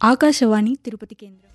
ఆకాశవాణి తిరుపతి కేంద్రం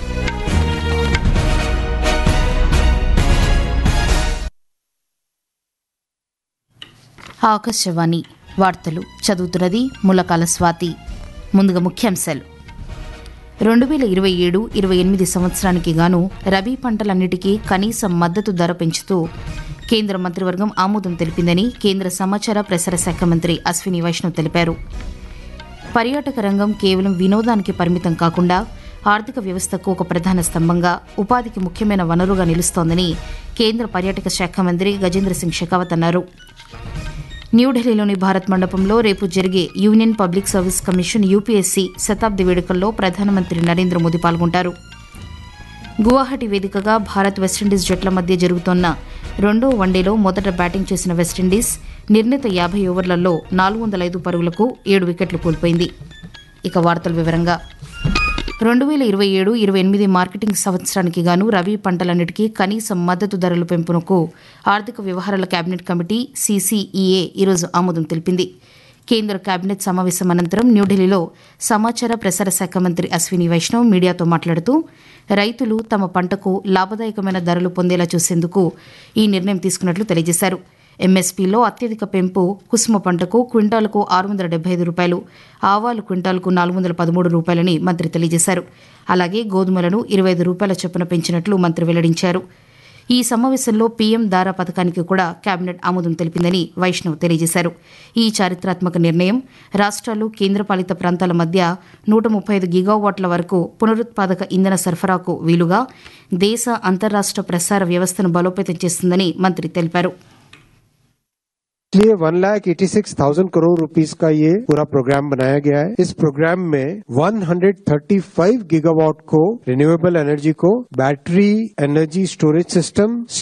ఆకాశవాణి వార్తలు చదువుతున్నది ములకాల స్వాతి ముందుగా ముఖ్యాంశాలు రెండు వేల ఇరవై ఏడు ఇరవై ఎనిమిది సంవత్సరానికి గాను రబీ పంటలన్నిటికీ కనీస మద్దతు ధర పెంచుతూ కేంద్ర మంత్రివర్గం ఆమోదం తెలిపిందని కేంద్ర సమాచార ప్రసార శాఖ మంత్రి అశ్విని వైష్ణవ్ తెలిపారు పర్యాటక రంగం కేవలం వినోదానికి పరిమితం కాకుండా ఆర్థిక వ్యవస్థకు ఒక ప్రధాన స్తంభంగా ఉపాధికి ముఖ్యమైన వనరుగా నిలుస్తోందని కేంద్ర పర్యాటక శాఖ మంత్రి గజేంద్ర సింగ్ షెకావత్ అన్నారు న్యూఢిల్లీలోని భారత్ మండపంలో రేపు జరిగే union public service commission UPSC శతాబ్ది వేడుకల్లో ప్రధానమంత్రి నరేంద్ర మోదీ పాల్గొంటారు గువాహటి వేదికగా భారత్ వెస్టిండీస్ జట్ల మధ్య జరుగుతోన్న రెండో వన్డేలో మొదట బ్యాటింగ్ చేసిన వెస్టిండీస్ నిర్ణీత యాభై ఓవర్లలో నాలుగు వందల ఐదు పరుగులకు ఏడు వికెట్లు కోల్పోయింది ఇక వార్తల వివరంగా రెండు వేల ఇరవై ఏడు ఇరవై ఎనిమిది మార్కెటింగ్ సంవత్సరానికి గాను రబీ పంటలన్నిటికీ కనీస మద్దతు ధరల పెంపునకు ఆర్థిక వ్యవహారాల కేబినెట్ కమిటీ సీసీఈఏ ఈరోజు ఆమోదం తెలిపింది కేంద్ర కేబినెట్ సమావేశం అనంతరం న్యూఢిల్లీలో సమాచార ప్రసార శాఖ మంత్రి అశ్విని వైష్ణవ్ మీడియాతో మాట్లాడుతూ రైతులు తమ పంటకు లాభదాయకమైన ధరలు పొందేలా చూసేందుకు ఈ నిర్ణయం తీసుకున్నట్లు తెలియజేశారు ఎంఎస్పీలో అత్యధిక పెంపు కుసుమ పంటకు క్వింటాలకు ఆరు వందల డెబ్బై ఐదు రూపాయలు ఆవాలు క్వింటాలకు నాలుగు వందల పదమూడు రూపాయలని మంత్రి తెలియజేశారు అలాగే గోధుమలను ఇరవై ఐదు రూపాయల చొప్పున పెంచినట్లు మంత్రి వెల్లడించారు ఈ సమావేశంలో పీఎం దారా పథకానికి కూడా కేబినెట్ ఆమోదం తెలిపిందని వైష్ణవ్ తెలియజేశారు ఈ చారిత్రాత్మక నిర్ణయం రాష్ట్రాలు కేంద్రపాలిత ప్రాంతాల మధ్య నూట ముప్పై ఐదు గిగావాట్ల వరకు పునరుత్పాదక ఇంధన సరఫరాకు వీలుగా దేశ అంతర్రాష్ట్ర ప్రసార వ్యవస్థను బలోపేతం చేస్తుందని మంత్రి తెలిపారు इसलिए one lakh eighty six thousand crore rupees का ये पूरा प्रोग्राम बनाया गया है इस प्रोग्राम में 135 गीगावाट को रिन्यूएबल एनर्जी को बैटरी एनर्जी स्टोरेज सिस्टम